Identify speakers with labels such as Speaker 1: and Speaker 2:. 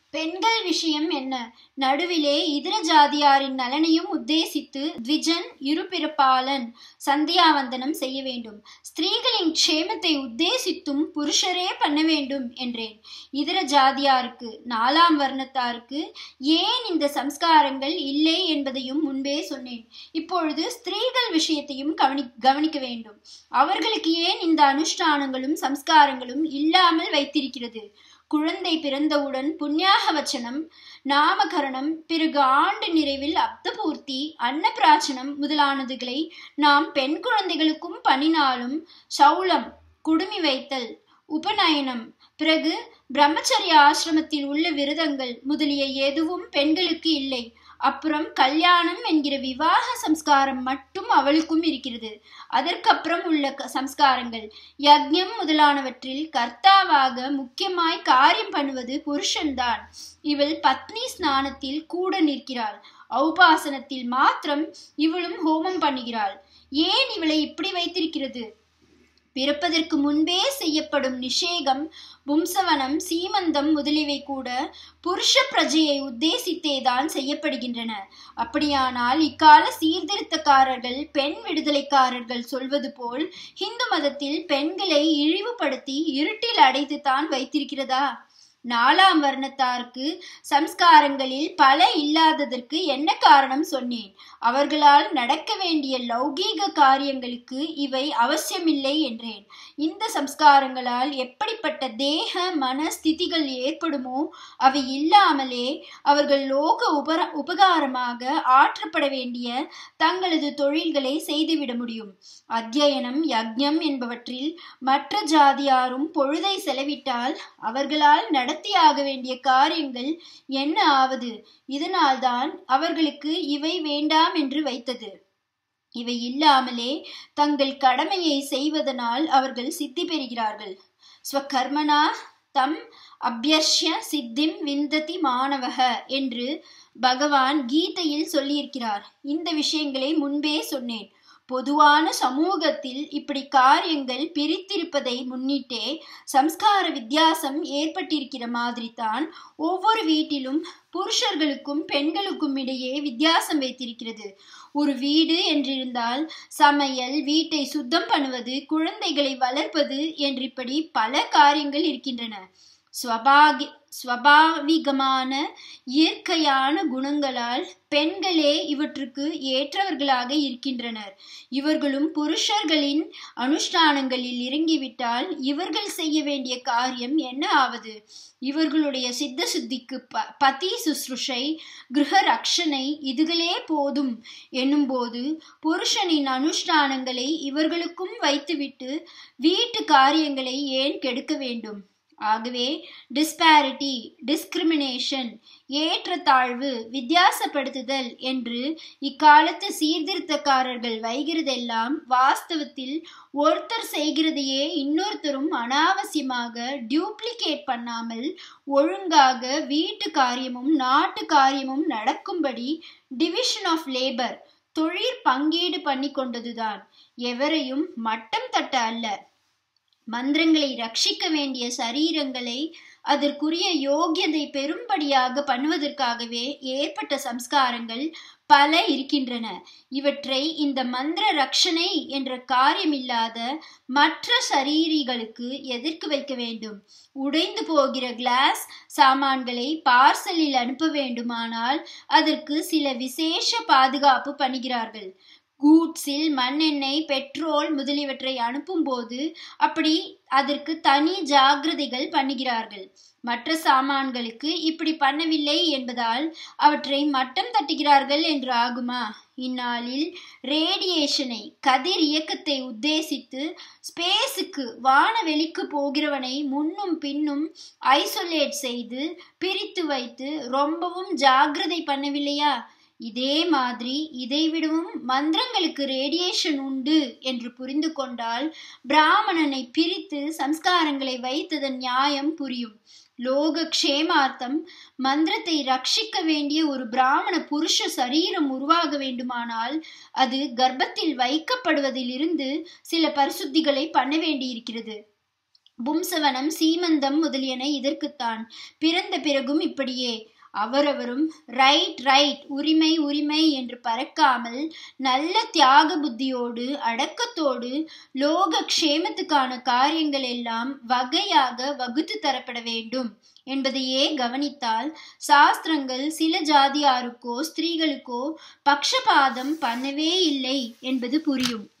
Speaker 1: பெண்கள் விஷயம் என்ன நடுவிலே இதர ஜாதியாரின் நலனையும் உத்தேசித்து த்விஜன் இருபிறப்பாளன் சந்தியாவந்தனம் செய்ய வேண்டும் ஸ்திரீகளின் க்ஷேமத்தை உத்தேசித்தும் புருஷரே பண்ண வேண்டும் என்றேன் இதர ஜாதியாருக்கு நாலாம் வர்ணத்தாருக்கு ஏன் இந்த சம்ஸ்காரங்கள் இல்லை என்பதையும் முன்பே சொன்னேன் இப்பொழுது ஸ்திரீகள் விஷயத்தையும் கவனி கவனிக்க வேண்டும் அவர்களுக்கு ஏன் இந்த அனுஷ்டானங்களும் சம்ஸ்காரங்களும் இல்லாமல் வைத்திருக்கிறது குழந்தை பிறந்தவுடன் புண்ணியாக வச்சனம் நாமகரணம் பிறகு ஆண்டு நிறைவில் அப்தபூர்த்தி அன்னப்பிராச்சனம் முதலானதுகளை நாம் பெண் குழந்தைகளுக்கும் பண்ணினாலும் சௌலம் குடுமி வைத்தல் உபநயனம் பிறகு பிரம்மச்சரிய ஆசிரமத்தில் உள்ள விரதங்கள் முதலிய எதுவும் பெண்களுக்கு இல்லை அப்புறம் கல்யாணம் என்கிற விவாக சம்ஸ்காரம் மட்டும் அவளுக்கும் இருக்கிறது அதற்கப்புறம் உள்ள சம்ஸ்காரங்கள் யக்ஞம் முதலானவற்றில் கர்த்தாவாக முக்கியமாய் காரியம் பண்ணுவது புருஷன்தான் இவள் பத்னி ஸ்நானத்தில் கூட நிற்கிறாள் ஔபாசனத்தில் மாத்திரம் இவளும் ஹோமம் பண்ணுகிறாள் ஏன் இவளை இப்படி வைத்திருக்கிறது பிறப்பதற்கு முன்பே செய்யப்படும் நிஷேகம் பும்சவனம் சீமந்தம் முதலியவை கூட புருஷ பிரஜையை உத்தேசித்தேதான் செய்யப்படுகின்றன அப்படியானால் இக்கால சீர்திருத்தக்காரர்கள் பெண் விடுதலைக்காரர்கள் சொல்வது போல் இந்து மதத்தில் பெண்களை இழிவுபடுத்தி இருட்டில் அடைத்து தான் வைத்திருக்கிறதா நாலாம் வர்ணத்தாருக்கு சம்ஸ்காரங்களில் பல இல்லாததற்கு என்ன காரணம் சொன்னேன் அவர்களால் நடக்க வேண்டிய லௌகீக காரியங்களுக்கு இவை அவசியமில்லை என்றேன் இந்த சம்ஸ்காரங்களால் எப்படிப்பட்ட தேக மன ஸ்திதிகள் ஏற்படுமோ அவை இல்லாமலே அவர்கள் லோக உபர உபகாரமாக ஆற்றப்பட வேண்டிய தங்களது தொழில்களை செய்துவிட முடியும் அத்தியனம் யக்ஞம் என்பவற்றில் மற்ற ஜாதியாரும் பொழுதை செலவிட்டால் அவர்களால் நடத்தியாக வேண்டிய காரியங்கள் என்ன ஆவது இதனால்தான் அவர்களுக்கு இவை வேண்டாம் என்று வைத்தது இவை இல்லாமலே தங்கள் கடமையை செய்வதனால் அவர்கள் சித்தி பெறுகிறார்கள் ஸ்வகர்மனா தம் அபியர்ஷ்ய சித்திம் விந்ததி மாணவக என்று பகவான் கீதையில் சொல்லியிருக்கிறார் இந்த விஷயங்களை முன்பே சொன்னேன் பொதுவான சமூகத்தில் இப்படி காரியங்கள் பிரித்திருப்பதை முன்னிட்டே சம்ஸ்கார வித்தியாசம் ஏற்பட்டிருக்கிற மாதிரி தான் ஒவ்வொரு வீட்டிலும் புருஷர்களுக்கும் பெண்களுக்கும் இடையே வித்தியாசம் வைத்திருக்கிறது ஒரு வீடு என்றிருந்தால் சமையல் வீட்டை சுத்தம் பண்ணுவது குழந்தைகளை வளர்ப்பது என்றிப்படி பல காரியங்கள் இருக்கின்றன ஸ்வபாகி ஸ்வபாவிகமான இயற்கையான குணங்களால் பெண்களே இவற்றுக்கு ஏற்றவர்களாக இருக்கின்றனர் இவர்களும் புருஷர்களின் அனுஷ்டானங்களில் இறங்கிவிட்டால் இவர்கள் செய்ய வேண்டிய காரியம் என்ன ஆவது இவர்களுடைய சித்த சுத்திக்கு ப பதி சுசுருஷை கிரக ரக்ஷனை இதுகளே போதும் என்னும்போது புருஷனின் அனுஷ்டானங்களை இவர்களுக்கும் வைத்துவிட்டு வீட்டு காரியங்களை ஏன் கெடுக்க வேண்டும் ஆகவே டிஸ்பாரிட்டி டிஸ்கிரிமினேஷன் ஏற்றத்தாழ்வு வித்தியாசப்படுத்துதல் என்று இக்காலத்து சீர்திருத்தக்காரர்கள் வைகிறதெல்லாம் வாஸ்தவத்தில் ஒருத்தர் செய்கிறதையே இன்னொருத்தரும் அனாவசியமாக டியூப்ளிகேட் பண்ணாமல் ஒழுங்காக வீட்டு காரியமும் நாட்டு காரியமும் நடக்கும்படி டிவிஷன் ஆஃப் லேபர் தொழிற் பங்கீடு பண்ணி கொண்டதுதான் எவரையும் மட்டம் தட்ட அல்ல மந்திரங்களை ரட்சிக்க வேண்டிய சரீரங்களை அதற்குரிய யோகியதை பெரும்படியாக பண்ணுவதற்காகவே ஏற்பட்ட சம்ஸ்காரங்கள் பல இருக்கின்றன இவற்றை இந்த மந்திர ரக்ஷனை என்ற காரியமில்லாத மற்ற சரீரிகளுக்கு எதிர்க்கு வைக்க வேண்டும் உடைந்து போகிற கிளாஸ் சாமான்களை பார்சலில் அனுப்ப வேண்டுமானால் அதற்கு சில விசேஷ பாதுகாப்பு பண்ணுகிறார்கள் கூட்ஸில் மண்ணெண்ணெய் பெட்ரோல் முதலியவற்றை அனுப்பும்போது அப்படி அதற்கு தனி ஜாகிரதைகள் பண்ணுகிறார்கள் மற்ற சாமான்களுக்கு இப்படி பண்ணவில்லை என்பதால் அவற்றை மட்டம் தட்டுகிறார்கள் என்று ஆகுமா இந்நாளில் ரேடியேஷனை கதிர் இயக்கத்தை உத்தேசித்து ஸ்பேஸுக்கு வானவெளிக்கு போகிறவனை முன்னும் பின்னும் ஐசோலேட் செய்து பிரித்து வைத்து ரொம்பவும் ஜாகிரதை பண்ணவில்லையா இதே மாதிரி இதைவிடவும் மந்திரங்களுக்கு ரேடியேஷன் உண்டு என்று புரிந்து கொண்டால் பிராமணனை பிரித்து சம்ஸ்காரங்களை வைத்ததன் நியாயம் புரியும் லோக க்ஷேமார்த்தம் மந்திரத்தை ரட்சிக்க வேண்டிய ஒரு பிராமண புருஷ சரீரம் உருவாக வேண்டுமானால் அது கர்ப்பத்தில் வைக்கப்படுவதிலிருந்து சில பரிசுத்திகளை பண்ண வேண்டியிருக்கிறது பும்சவனம் சீமந்தம் முதலியன இதற்குத்தான் பிறந்த பிறகும் இப்படியே அவரவரும் ரைட் ரைட் உரிமை உரிமை என்று பறக்காமல் நல்ல தியாக புத்தியோடு அடக்கத்தோடு லோக க்ஷேமத்துக்கான காரியங்கள் எல்லாம் வகையாக வகுத்து தரப்பட வேண்டும் என்பதையே கவனித்தால் சாஸ்திரங்கள் சில ஜாதியாருக்கோ ஸ்திரீகளுக்கோ பக்ஷபாதம் பண்ணவே இல்லை என்பது புரியும்